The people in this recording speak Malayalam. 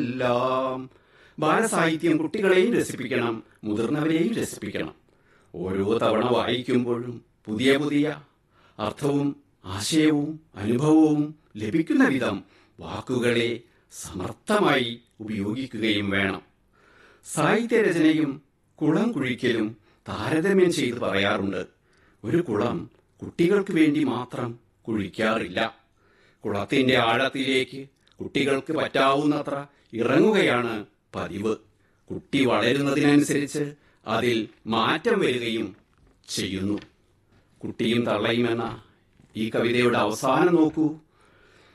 എല്ലാം ബാലസാഹിത്യം കുട്ടികളെയും രസിപ്പിക്കണം മുതിർന്നവരെയും രസിപ്പിക്കണം ഓരോ തവണ വായിക്കുമ്പോഴും പുതിയ പുതിയ അർത്ഥവും ആശയവും അനുഭവവും ലഭിക്കുന്ന വിധം വാക്കുകളെ സമർത്ഥമായി ഉപയോഗിക്കുകയും വേണം സാഹിത്യരചനയും കുളം കുഴിക്കലും താരതമ്യം ചെയ്ത് പറയാറുണ്ട് ഒരു കുളം കുട്ടികൾക്ക് വേണ്ടി മാത്രം കുഴിക്കാറില്ല കുളത്തിന്റെ ആഴത്തിലേക്ക് കുട്ടികൾക്ക് പറ്റാവുന്നത്ര ഇറങ്ങുകയാണ് പതിവ് കുട്ടി വളരുന്നതിനനുസരിച്ച് അതിൽ മാറ്റം വരികയും ചെയ്യുന്നു കുട്ടിയും തള്ളയും എന്ന ഈ കവിതയുടെ അവസാനം നോക്കൂ